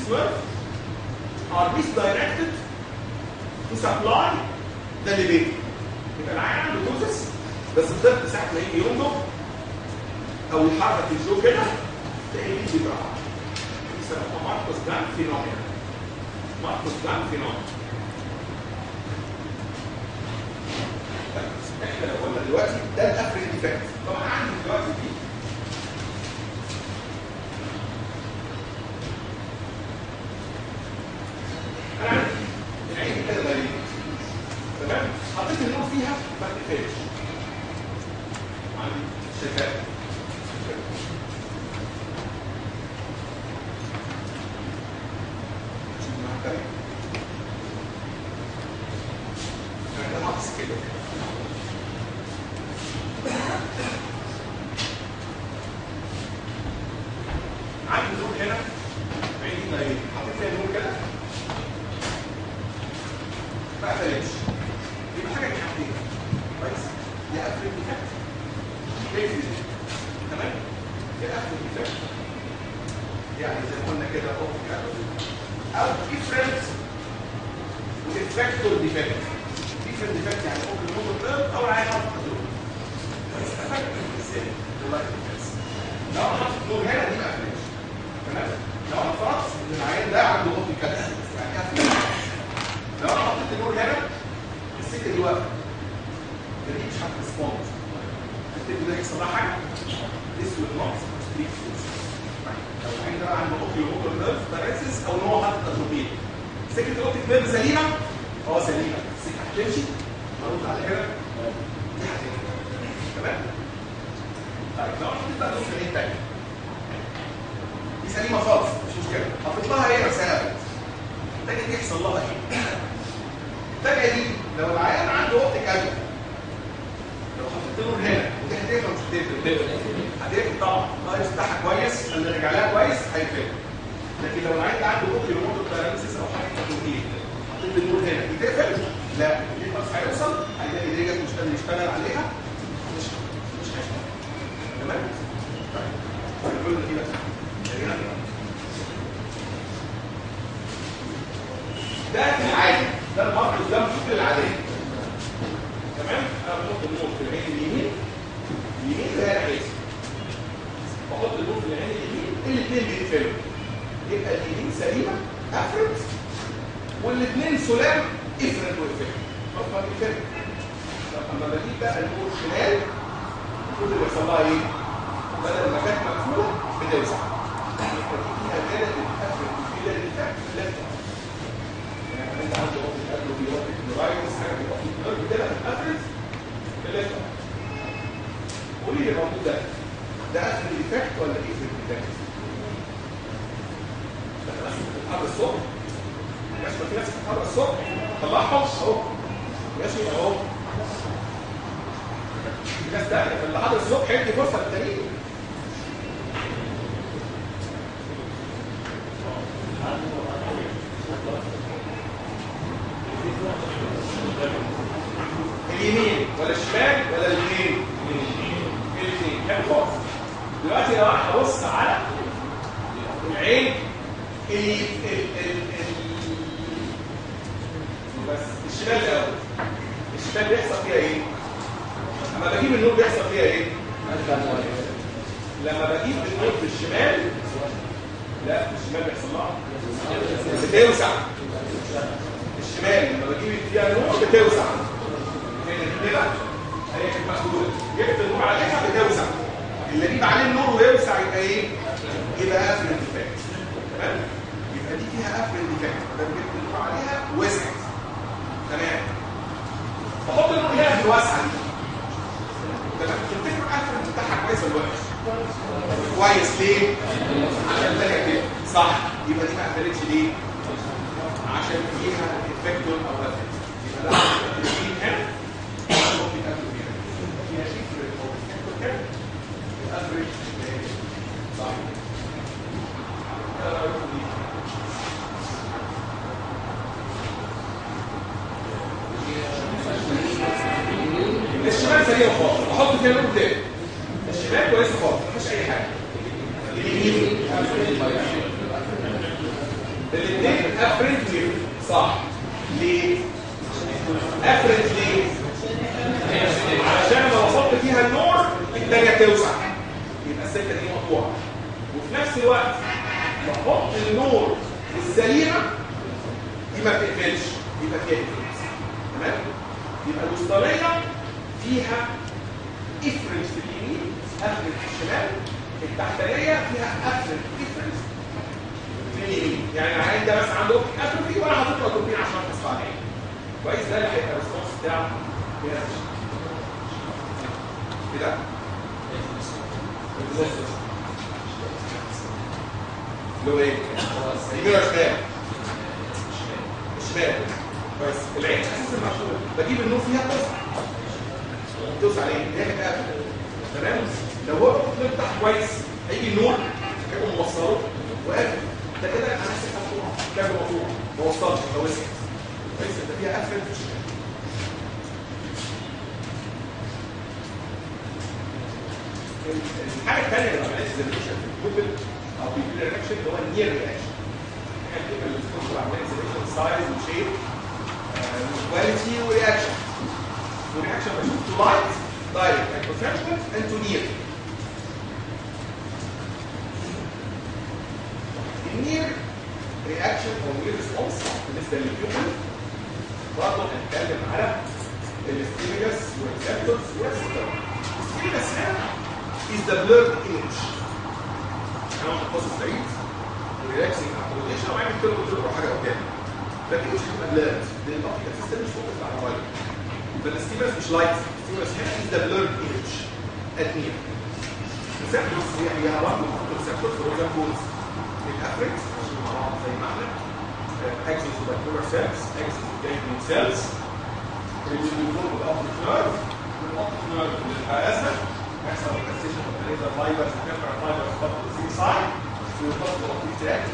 nerve are misdirected to supply the libido يبقى العيان عنده توزس بس الطفل ساعه ما يجي ينضج او يحرك الجو كده تلاقي ايديه بيترفع يسموها ماركوس جان فينومينا ماركوس جان فينومينا احنا لو قلنا دلوقتي ده الافريج ديفكت طبعا عندي دلوقتي دي انا عندي العين دي كده غريبه تمام حطيت النور فيها ما تقفلش عندي شغال انا ناقص كده عندي نور هنا عيني نايم حطيت فيها نور كده ما قفلتش يبقى حاجه من حاجتين كويس يا قفل الديفكت ليه في تمام يا قفل الديفكت يعني زي ما قلنا كده او ديفرنت وديفكتور ديفكت ديفرنت ديفكت يعني ممكن يكون الطب او العين حاطط نور بس افكت ازاي والله بس لو انا حاطط نور هنا دي ما قفلتش تمام لو انا فرضت ان العين ده عنده اوبتيك كده يعني قفل لو انا حطيت النور هنا السكه دي واقفه دي مش هتريسبوند هتبتدي ده يحصل لها حاجه اسود نقص ستريك لو العين ده عنده اوبتيك موتور نيرف باراليسيس او ان هو حاطط اتروبين سكه الاوبتيك نيرف سليمه اه سليمه السكه هتمشي هرد على هنا دي هتمشي تمام طيب لو انا حطيت بقى نور في العين تاني دي سليمه خالص مش مشكله حطيت لها هي بس انا التانية دي يحصل لها ايه؟ التانية دي لو العيان عنده اوبتيك ازمه لو حطيت له هنا ودي هتقفل مش هتقفل هتقفل طبعا اللايف بتاعها كويس اللي رجع لها كويس هيقفل لكن لو العيان ده عنده اوبتيك موتور باراليسيس او حاجه تكوين حطيت النور هنا يتقفل لا النيكوس هيوصل هيلاقي رجلك مش قادر يشتغل عليها مش مش هيشتغل تمام؟ طيب قلنا دي بقى خلينا ده في العادي ده المركز ده مش في العادية تمام انا بحط النور في العين اليمين اليمين اللي هي العين بحط النور في العين اليمين الاثنين بيقفلوا يبقى اليمين سليمه افرد والاثنين سلام افرد واقفل خلاص ما بيقفل طب اما بجيب بقى النور شمال المفروض اللي يحصل لها ايه؟ بدل ما كانت مقفوله بتوسع يبقى دي فيها كده الافرد وفيها الافرد في اللفت انت عندك وقت الاكل وبيوقف الرايس حاجه بيبقى في النيرف كده اتقفلت بالليفت قولي لي الموضوع ده ده قفل الايفكت ولا ايه في الايفكت؟ ده ناس بتتحرك الصبح ناس في ناس بتتحرك الصبح طلعهم اهو ماشي اهو في ناس تانية فاللي حاضر الصبح يدي فرصه للتانيين اليمين ولا الشمال ولا الاثنين الاثنين كام خالص دلوقتي لو انا هبص على العين ال ال ال ال بس الشمال الاول الشمال بيحصل فيها ايه لما بجيب النور بيحصل فيها ايه لما بجيب النور في الشمال لا في الشمال بيحصل لها بتوسع الشمال لما بجيب فيها نور بتوسع كده هي مقبوله جبت النور عليها بتوسع اللي اجيب عليه النور ويوسع يبقى ايه يبقى قافل الديفكت تمام يبقى دي فيها قافل الديفكت ده جبت النور عليها وسعت تمام بحط النور هنا في الوسعه دي تمام تفتكر قافل بتاعها كويس ولا وحش كويس ليه عشان الثانيه كده صح يبقى دي ما قفلتش ليه عشان فيها افكتور او افكت يبقى ده هنا ممكن تاكل فيها فيها شيء في الافكتور كده الافريج صح الشمال سريع خالص احط فيها نور تاني الشمال كويس خالص مفيش اي حاجه اليمين الاثنين افرنت ويف صح ليه؟ افرنت ليه؟ علشان لو وصلت فيها النور الثانيه توسع يبقى السكه دي مقطوعه وفي نفس الوقت بحط النور السليمه دي ما بتقفلش يبقى فيها افرنس تمام؟ يبقى الوسطانيه فيها افرنس في اليمين افرنس في الشمال التحتانيه فيها افرنس افرنس في اليمين يعني العين ده مثلا عنده افرنس وانا حاطط له توربين عشان احفظ عليه كويس ده اللي هيبقى الريسبونس بتاعه كده كده اللي هو ايه؟ يمين ولا شمال؟ الشمال كويس العين اساسا مقفوله بجيب النور فيها توسع توسع ليه؟ هي كانت قافله تمام؟ لو هو بيفتح كويس هيجي النور كده موصله وقافل ده كده انا ماسك مقطوع كده مقطوع ما وصلش ما وسعت كويس انت فيها قفل في الشمال الحاجه الثانيه اللي عملت زيريشن في الكوبل او في الرياكشن اللي هو النير رياكشن احنا الكوبل اللي بتدخل عمليه زيريشن سايز وشيب وكواليتي ورياكشن والرياكشن بشوف تو لايت دايركت اند بروفيشنال اند تو نير النير رياكشن او نير ريسبونس بالنسبه للكوبل برضه هنتكلم على الستيمولس والريسبتورز والريسبتورز الستيمولس هنا is the blurred image انا هحفظه بعيد وريلاكسنج اكوموديشن وعامل كده قلت له حاجه قدامي لكن مش هتبقى بلاد لان الاوبتيكال سيستم مش فوكس على الموبايل فالستيمولس مش لايت الستيمولس هنا is the blurred image at near receptors هي هي برضه receptors for example الافريكس عشان مع بعض زي ما احنا اكسس وباكتيريا سيلز اكسس وجانجلين سيلز اللي بيقولوا بالاوبتيك نيرف والاوبتيك نيرف اللي بيبقى ازرق يحصل ريكسيشن اوف الليزر فايبرز وكفر فايبرز برضه سي سايد ويحط الاوبتيك تراكت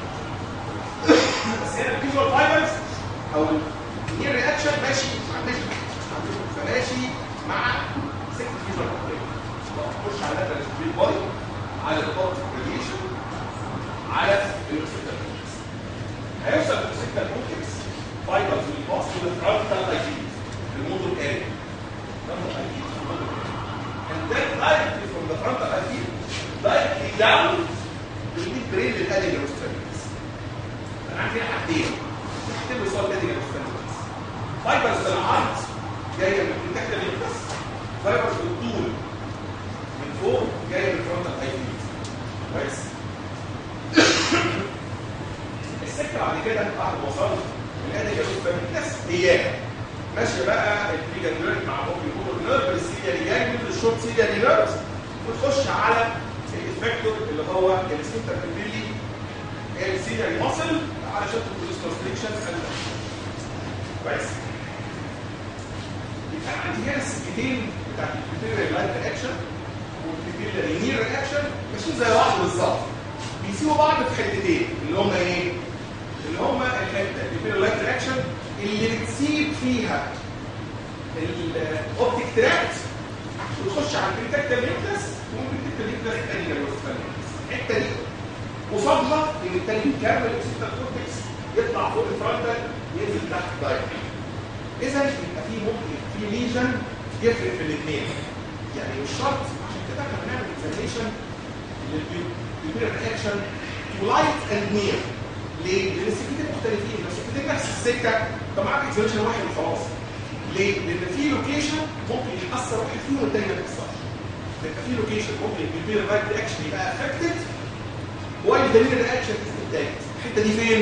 بس هنا الفيجوال فايبرز او النير رياكشن ماشي مع الميجر فماشي مع سكه فيجوال تخش على الريسبيل بودي على الاوبتيك راديشن على الريسبتور هيوصل للريسبتور كورتكس فايبرز والباص للفرونتال ايديز الموتور اريا frontal ideas and then directly from the frontal idea directly down will be brain للادينال والستريبس انا عندي حاجتين حاجتين بيوصلوا للادينال والستريبس فايبرز بالعرض جايه من تحت الانفس فايبرز بالطول من فوق جايه من الفرونتال ايديز كويس السكه بعد كده بعد ما وصلت الادينال والستريبس هي ماشيه بقى الفيجا نيرف مع موبي موتور نيرف السيريال جانجل الشورت سيريال نيرف وتخش على الافكتور اللي هو السنتر بيلي السيريال ماسل علشان تبروديوس كونستريكشن كويس يبقى عندي هنا السكتين بتاعت البيتيريال لايت رياكشن والبيتيريال نير رياكشن ماشيين زي بعض بالظبط بيسيبوا بعض في حتتين اللي هم ايه؟ اللي هم الحته البيتيريال لايت رياكشن اللي بتسيب فيها الاوبتيك تراكت وتخش على البريتكتال نيوكلس والبريتكتال نيوكلس الثانيه الحته دي قصادها ان الثاني بيكمل السيستم كورتكس يطلع فوق الفرونتال ينزل تحت دايركت اذا يبقى في ممكن في ليجن يفرق في الاثنين يعني مش شرط عشان كده احنا بنعمل اكزامينشن للبيبير رياكشن تو لايت اند نير ليه؟ لان السكتين مختلفين لو السكتين نفس السكه طب معاك اكزامينشن واحد وخلاص ليه؟ لان في لوكيشن ممكن يتاثر واحد فيهم والتاني ما يتاثرش يبقى في لوكيشن ممكن البيبير رايت رياكشن يبقى افكتد والدليل الرياكشن انتاج الحته دي فين؟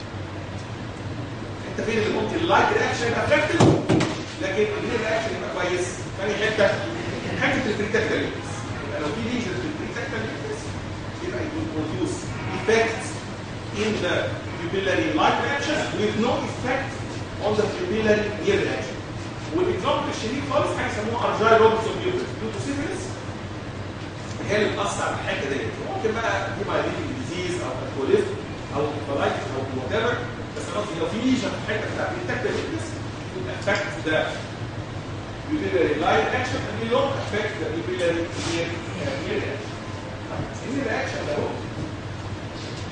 الحته فين اللي ممكن اللايت رياكشن يبقى افكتد لكن الدليل الرياكشن يبقى كويس ثاني حته حته البريتكتال يبقى لو في ليجن في البريتكتال يبقى يكون بروديوس effect in the pupillary light reaction with no effect on the pupillary near reaction. والاكزامبل الشديد خالص حاجه يسموها ارجاي روبرتسون بيوتس بيوتوسيفيلس هي اللي بتاثر على الحته ديت ممكن بقى دي مايليتنج ديزيز او الكوليزم او الفلايتس او وات ايفر بس قصدي لو في ليجن في الحته بتاع التكتيك ويتنس يبقى افكت ده pupillary light action and you don't affect the pupillary near near reaction. near reaction ده هو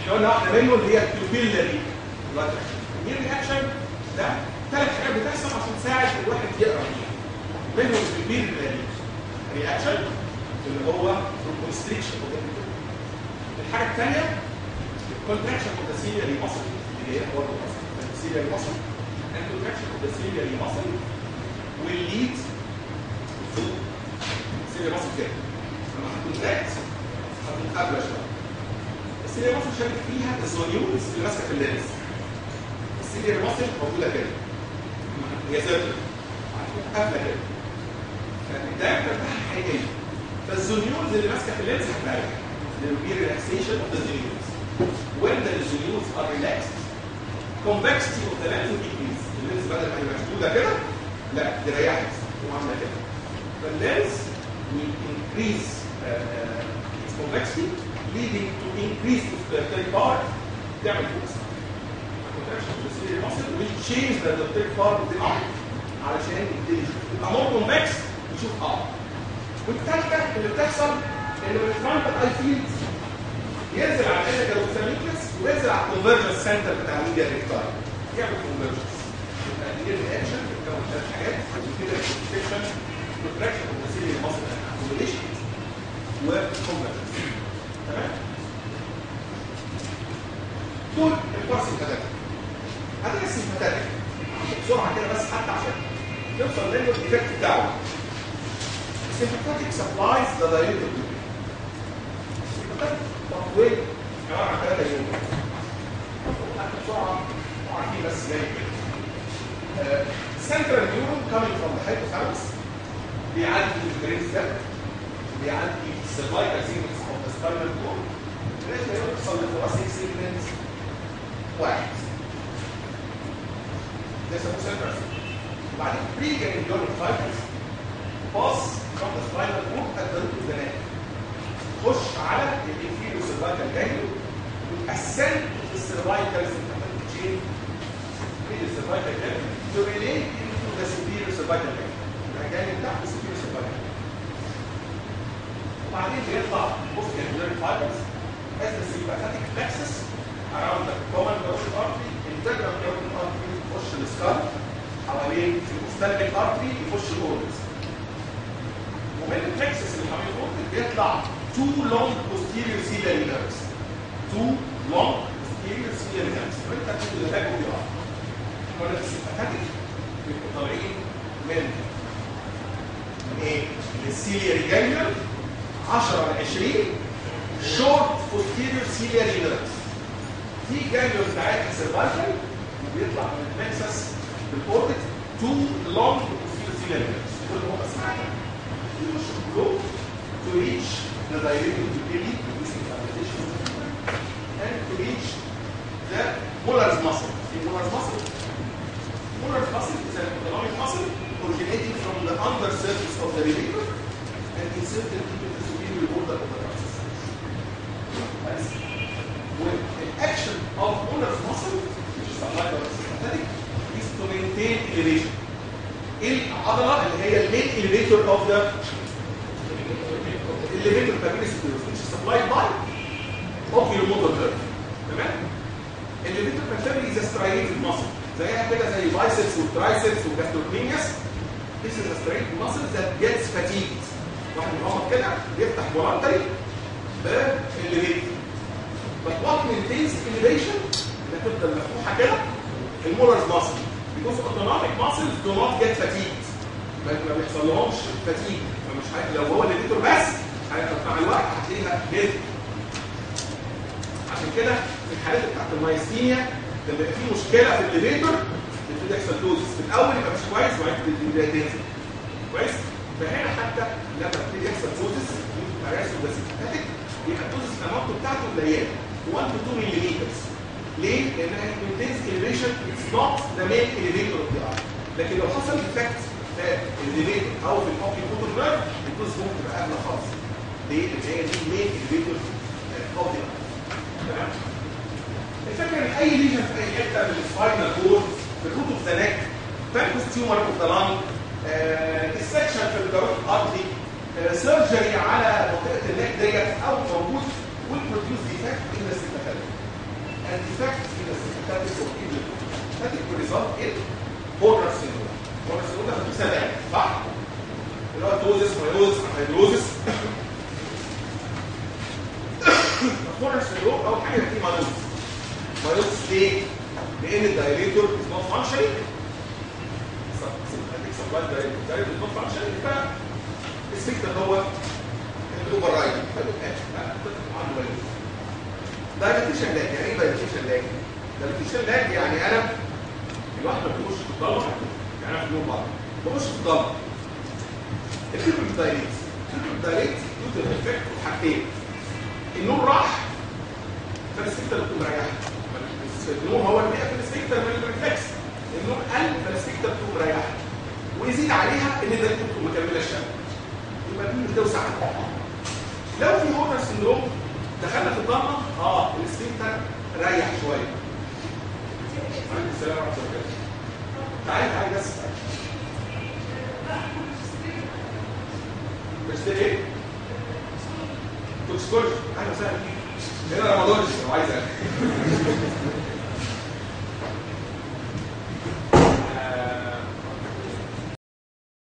احنا قلنا واحده منهم اللي هي البيوبيلاري بلاد رياكشن البيوبيلاري رياكشن ده ثلاث حاجات بتحصل عشان تساعد الواحد يقرا فيها منهم البيوبيلاري رياكشن اللي هو الكونستريكشن الحاجه الثانيه الكونتراكشن اوف ذا سيلياري ماسل اللي هي برضه السيلياري ماسل الكونتراكشن اوف ذا سيلياري ماسل والليد تو السيلياري ماسل كده لما هتكونتراكت هتكون قابله شويه السيلياري ماسل شارك فيها الزونيولز اللي ماسكه في اللينس السيلياري ماسل موجوده كده هي سيركل هتكون قابله كده فالدايركتر بتاعها حقيقي فالزونيولز اللي ماسكه في اللينس هتبقى there will be relaxation of the zonules. When the zonules are relaxed, convexity of the lens will decrease. اللينس بدل ما يبقى مشدوده كده لا دي ريحت وعامله كده. فاللينس will increase uh, uh, its convexity leading to increase the power تعمل فوكس. contraction of the ciliary muscle will change the optic power of the eye علشان يبتدي يشوف. يبقى more convex يشوف اه. والثالثه اللي بتحصل ان من الفرونتال اي فيلد ينزل على الانتر اوبساميكلس وينزل على الكونفرجنس سنتر بتاع الميديا ريكتاي يعمل كونفرجنس يبقى دي رياكشن بتكون ثلاث حاجات كده كونستريكشن كونتراكشن اوف ذا سيليا ماسل اكوميليشن وكونفرجنس تمام دول الباراسيمباتيك هدرس السيمباتيك بسرعه كده بس حتى عشان نوصل للايفكت بتاعه sympathetic supplies the diuretic glucose. sympathetic تطويل عبارة عن ثلاثة يوم. حتى بسرعة طبعا في بس زي كده. central neuron coming from the hypothalamus بيعدي البرين ستيب بيعدي السيرفايكال سيجمنتس اوف ذا سباينال كورد لغايه ما يوصل للثوراسيك سيجمنت واحد. ده يسموه central وبعدين بري جانجليونيك فايبرز باص from the spinal cord at the root of the neck. خش على الانفيريو سيرفايكال جانجليون والاسcent of the cervical sympathetic chain من السيرفايكال جانجليون to relate into the superior cervical ganglia. يبقى جاي من تحت superior cervical وبعدين بيطلع post ganglionic fibers as the sympathetic plexus around the common carotid artery integral carotid artery يخش السكال حوالين الوستالميك artery يخش الاورجنز ومن البلكسس اللي حوالين الاورجن بيطلع two long posterior ciliary nerves two long posterior ciliary nerves وانت هتكون ده باك ودي ار كنا في السيمباثيك بيبقوا طالعين من من ايه؟ من السيلياري جانجل 10 ل 20 short posterior ciliary nerves في جانجل بتاعتها سيرفايكال وبيطلع من البلكسس بالاوربت two long posterior ciliary nerves دول هم اسمها flow to reach the dilated pupilli using palpitation and to reach the molar's muscle. The molar's muscle, molar's muscle is an autonomic muscle originating from the under surface of the relator and inserted into the superior border of the process. When the action of molar's muscle, which is supplied by the sympathetic, is to maintain elevation. العضله اللي هي المين elevator of the elevator capacity which is supplied by oculomotor nerve تمام elevator capacity is a striated muscle زيها كده زي biceps والترايسبس والجاستروكلينيوس this is a striated muscle that gets fatigued واحد يغمض كده يفتح voluntary بالelevator but what maintains elevation انها تفضل مفتوحه كده المولرز muscle because autonomic muscles do not get fatigued ما ما بيحصلهمش فتيج فمش حاجة لو هو الليفيتور بس مع الوقت هتلاقيها جد عشان كده في الحالات بتاعت المايستينيا لما يبقى في مشكله في الليفيتور بيبتدي يحصل دوزس في الاول يبقى مش كويس وبعدين بتبتدي تنزل كويس فهنا حتى لما بيبتدي يحصل دوزس راسه بس يبقى الدوزس الاماونت بتاعته قليله 1 to 2 ملم ليه؟ لانها كونتينز elevation اتس نوت ذا مين elevator اوف ذا ار لكن لو حصل افكت في الليفيتور او في الاوكي موتور نيرف الدوز ممكن تبقى اغلى خالص ليه؟ لان هي دي مين elevator اوف ذا ار تمام؟ الفكره ان اي ليجن في اي حته من السباينال كورد في الروت اوف ذا نيك فانكوس تيومر اوف ذا لانج السكشن في الجاروت ارتري سيرجري على منطقه النك ديت او موجود will produce defect in the sympathetic effects in the sympathetic or sympathetic will result in Horner syndrome. Horner syndrome ده مثال يعني صح؟ اللي هو توزس مايوزس هيدروزس Horner syndrome أول حاجة في مايوزس مايوزس ليه؟ لأن الدايليتور is not functioning sympathetic supply dilator is not functioning ف السبيكتر هو الاوفر رايدنج دايليتيشن لاج يعني ايه دايليتيشن لاج؟ دايليتيشن لاج يعني انا الواحد ما بيخش في الضلمه يعني انا في النور بره بخش في الضلمه الكيبل دايليت الكيبل دايليت يوتر افكت حاجتين النور راح فالسبيكتر بتقوم رايحه النور هو اللي بيقفل السبيكتر من الريفلكس النور قل فالسبيكتر بتقوم رايحه ويزيد عليها ان ده تكون مكمله الشبكه يبقى دي بتوسع لو في هورنر سندروم دخلنا في الضلمه اه السفنكتر ريح شويه عليكم السلام ورحمه الله وبركاته تعالي تعالي بس بس ده ايه؟ توكسيكولوجي اهلا وسهلا هنا رمضان لو عايز